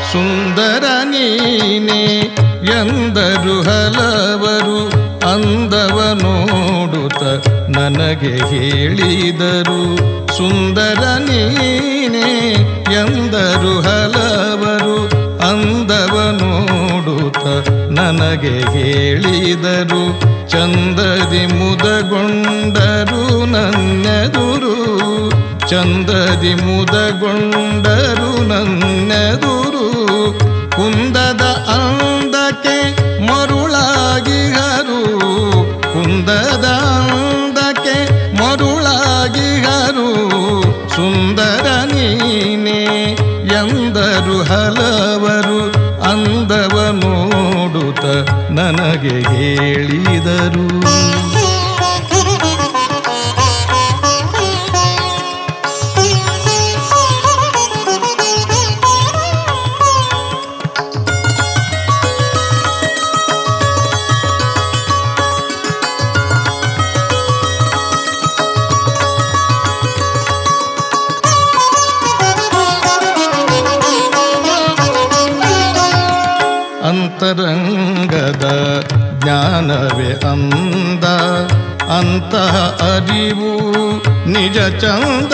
ಸುಂದರ ನೀನೆ ಎಂದರು ಹಲವರು ಅಂದವ ನೋಡುತ್ತ ನನಗೆ ಹೇಳಿದರು ಸುಂದರ ನೀನೆ ಎಂದರು ಹಲವರು ಅಂದವ ನೋಡುತ್ತ ನನಗೆ ಹೇಳಿದರು ಚಂದದಿ ಮುದಗೊಂಡರು ನನ್ನೆದುರು ಚಂದದಿ ಮುದಗೊಂಡರು ನನ್ನೆದುರು ಕುಂದದ ಅಂದಕ್ಕೆ ಮರುಳಾಗಿಹರು ಕುಂದದ ಅಂದಕ್ಕೆ ಮರುಳಾಗಿಹರು ಸುಂದರ ನೀನೆ ಎಂದರು ಹಲವರು ಅಂದವ ನೋಡುತ್ತ ನನಗೆ ಹೇಳಿದರು ಅಂತರಂಗದ ಜ್ಞಾನವೇ ಅಂದ ಅಂತಹ ಅರಿವು ನಿಜ ಚಂದ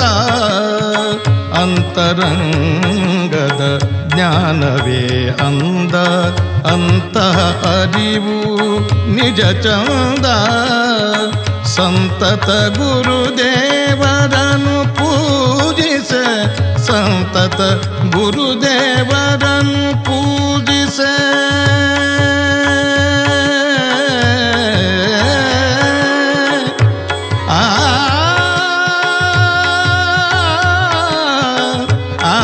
ಅಂತರಂಗದ ಜ್ಞಾನವೇ ಅಂದ ಅಂತಹ ಅರಿವು ನಿಜ ಚಂದ ಸಂತತ ಗುರುದೇವರನ್ನು ಪೂಜಿಸ ಸಂತತ ಗುರುದೇವರನ್ನು ಪೂಜಿಸ ಆ ಆ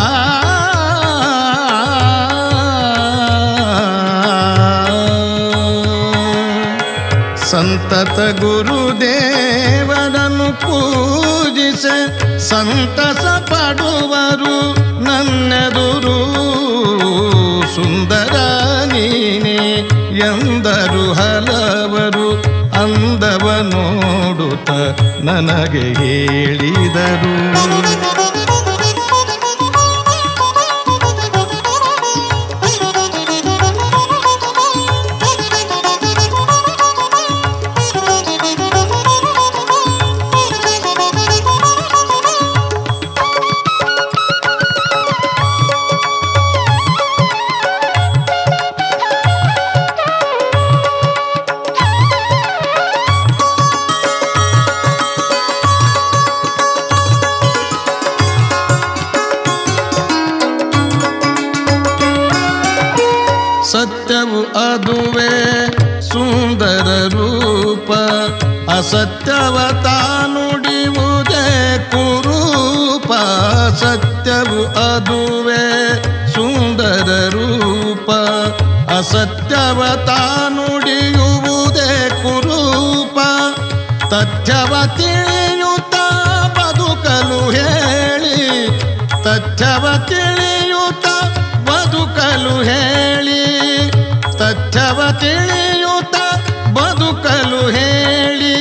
ಸಂತತ ಗುರುದೇವರನ್ನು ಪೂಜಿಸ ಸಂತಸ ಪಡುವರು ನನ್ನೆದುರು ಸುಂದರ ನೀನೆ ಎಂದರು ಹಲವರು ಅಂದವ ನೋಡುತ್ತ ನನಗೆ ಹೇಳಿದರು ಸತ್ಯವು ಅದುವೇ ಸುಂದರ ರೂಪ ಅಸತ್ಯವ ತಾನುಡಿಯುವುದೇ ಕುರೂಪ ಸತ್ಯವು ಅದುವೇ ಸುಂದರ ರೂಪ ಅಸತ್ಯವ ತಾನುಡಿಯುವುದೇ ಕುರೂಪ ತಥ್ಯವ ತಿಳಿಯುತ್ತ ಬದುಕಲು ಹೇಳಿ ತಥ್ಯವ ತಿಳಿಯುತ್ತ ಬದುಕಲು ಹೇಳಿ ತಥ್ಯವ ತಿಳಿಯುತ್ತ ಬದುಕಲು ಹೇಳಿ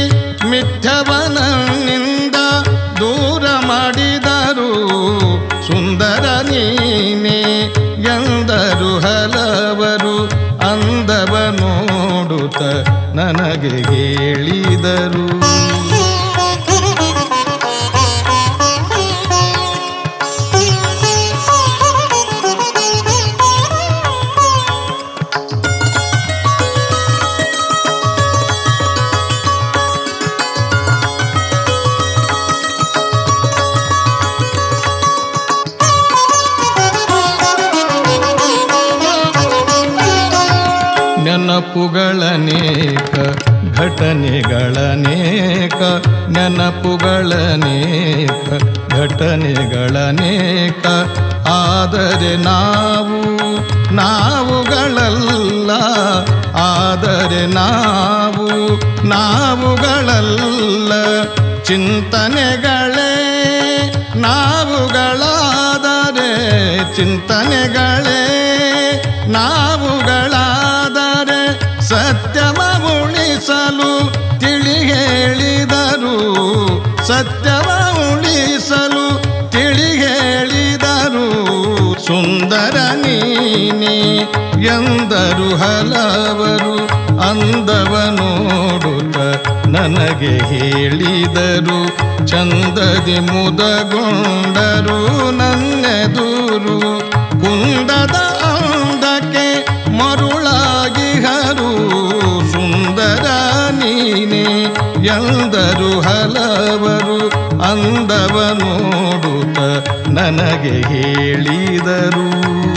ಮಿಥ್ಯವನಿಂದ ದೂರ ಮಾಡಿದರು ಸುಂದರ ನೀನೆ ಎಂದರು ಹಲವರು ಅಂದವ ನೋಡುತ್ತ ನನಗೆ ಹೇಳಿದರು ನೆನಪುಗಳನೇಕ ಘಟನೆಗಳನೇಕ ನೆನಪುಗಳನೇಕ ಘಟನೆಗಳನೇಕ ಆದರೆ ನಾವು ನಾವುಗಳಲ್ಲ ಆದರೆ ನಾವು ನಾವುಗಳಲ್ಲ ಚಿಂತನೆಗಳೇ ನಾವುಗಳಾದರೆ ಚಿಂತನೆಗಳೇ ನಾವುಗಳಾದರೆ ಸತ್ಯವ ಉಳಿಸಲು ತಿಳಿ ಹೇಳಿದರು ಸತ್ಯವ ಉಳಿಸಲು ತಿಳಿ ಹೇಳಿದರು ಸುಂದರ ನೀನೆ ಎಂದರು ಹಲವರು ಅಂದವ ನೋಡುತ್ತ ನನಗೆ ಹೇಳಿದರು ಚಂದದಿ ಮುದಗೊಂಡರು ನನ್ನೆದುರು ಕುಂದದ ಅಂದಕ್ಕೆ ಮರುಳಾಗಿಹರು ಸುಂದರ ನೀನೆ ಎಂದರು ಹಲವರು ಅಂದವ ನೋಡುತ್ತ ನನಗೆ ಹೇಳಿದರು